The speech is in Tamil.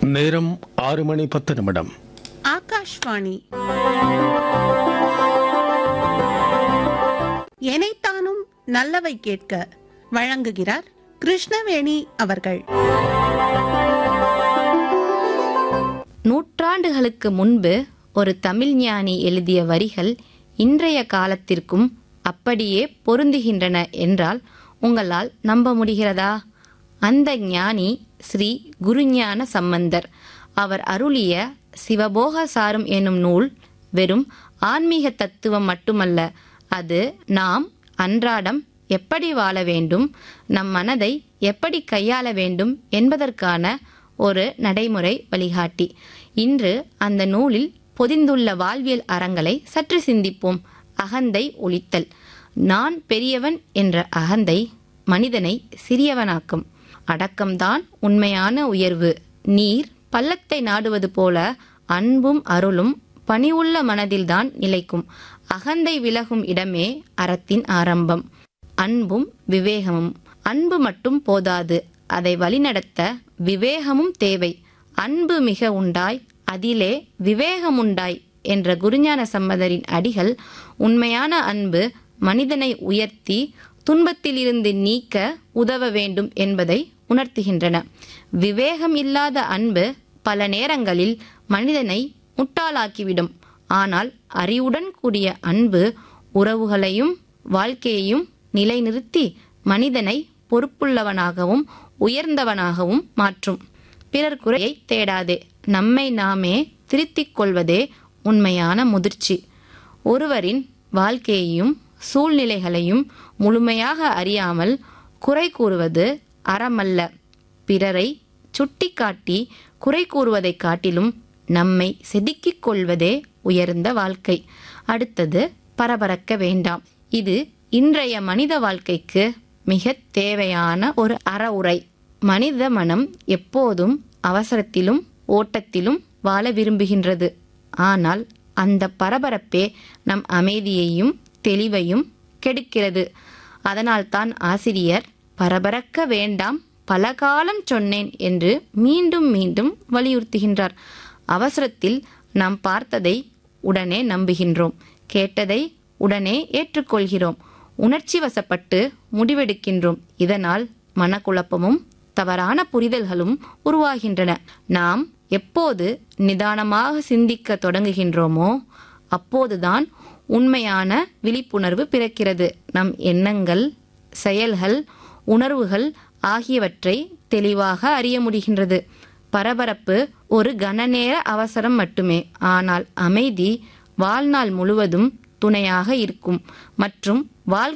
நேரம் ஆறு மணி பத்து நிமிடம் ஆகாஷ்வாணி எனைத்தானும் நல்லவை கேட்க வழங்குகிறார் கிருஷ்ணவேணி அவர்கள் நூற்றாண்டுகளுக்கு முன்பு ஒரு தமிழ் ஞானி எழுதிய வரிகள் இன்றைய காலத்திற்கும் அப்படியே பொருந்துகின்றன என்றால் உங்களால் நம்ப முடிகிறதா அந்த ஞானி ஸ்ரீ குருஞான சம்பந்தர் அவர் அருளிய சிவபோக சாரம் என்னும் நூல் வெறும் ஆன்மீக தத்துவம் மட்டுமல்ல அது நாம் அன்றாடம் எப்படி வாழ வேண்டும் நம் மனதை எப்படி கையாள வேண்டும் என்பதற்கான ஒரு நடைமுறை வழிகாட்டி இன்று அந்த நூலில் பொதிந்துள்ள வாழ்வியல் அறங்களை சற்று சிந்திப்போம் அகந்தை ஒழித்தல் நான் பெரியவன் என்ற அகந்தை மனிதனை சிறியவனாக்கும் அடக்கம்தான் உண்மையான உயர்வு நீர் பள்ளத்தை நாடுவது போல அன்பும் அருளும் பணிவுள்ள மனதில்தான் நிலைக்கும் அகந்தை விலகும் இடமே அறத்தின் ஆரம்பம் அன்பும் விவேகமும் அன்பு மட்டும் போதாது அதை வழிநடத்த விவேகமும் தேவை அன்பு மிக உண்டாய் அதிலே விவேகமுண்டாய் என்ற குருஞான சம்பந்தரின் அடிகள் உண்மையான அன்பு மனிதனை உயர்த்தி துன்பத்திலிருந்து நீக்க உதவ வேண்டும் என்பதை உணர்த்துகின்றன விவேகம் இல்லாத அன்பு பல நேரங்களில் மனிதனை முட்டாளாக்கிவிடும் ஆனால் அறிவுடன் கூடிய அன்பு உறவுகளையும் வாழ்க்கையையும் நிலைநிறுத்தி மனிதனை பொறுப்புள்ளவனாகவும் உயர்ந்தவனாகவும் மாற்றும் பிறர் குறையை தேடாதே நம்மை நாமே திருத்திக் கொள்வதே உண்மையான முதிர்ச்சி ஒருவரின் வாழ்க்கையையும் சூழ்நிலைகளையும் முழுமையாக அறியாமல் குறை கூறுவது அறமல்ல பிறரை சுட்டிக்காட்டி குறை கூறுவதைக் காட்டிலும் நம்மை செதுக்கிக் கொள்வதே உயர்ந்த வாழ்க்கை அடுத்தது பரபரக்க வேண்டாம் இது இன்றைய மனித வாழ்க்கைக்கு மிக தேவையான ஒரு அறவுரை மனித மனம் எப்போதும் அவசரத்திலும் ஓட்டத்திலும் வாழ விரும்புகின்றது ஆனால் அந்த பரபரப்பே நம் அமைதியையும் தெளிவையும் கெடுக்கிறது அதனால்தான் ஆசிரியர் பரபரக்க வேண்டாம் பல காலம் சொன்னேன் என்று மீண்டும் மீண்டும் வலியுறுத்துகின்றார் அவசரத்தில் நாம் பார்த்ததை உடனே நம்புகின்றோம் கேட்டதை உடனே ஏற்றுக்கொள்கிறோம் உணர்ச்சி வசப்பட்டு முடிவெடுக்கின்றோம் இதனால் மனக்குழப்பமும் தவறான புரிதல்களும் உருவாகின்றன நாம் எப்போது நிதானமாக சிந்திக்க தொடங்குகின்றோமோ அப்போதுதான் உண்மையான விழிப்புணர்வு பிறக்கிறது நம் எண்ணங்கள் செயல்கள் உணர்வுகள் ஆகியவற்றை தெளிவாக அறிய முடிகின்றது பரபரப்பு ஒரு கனநேர அவசரம் மட்டுமே ஆனால் அமைதி வாழ்நாள் முழுவதும் துணையாக இருக்கும் மற்றும் வாழ்க்கை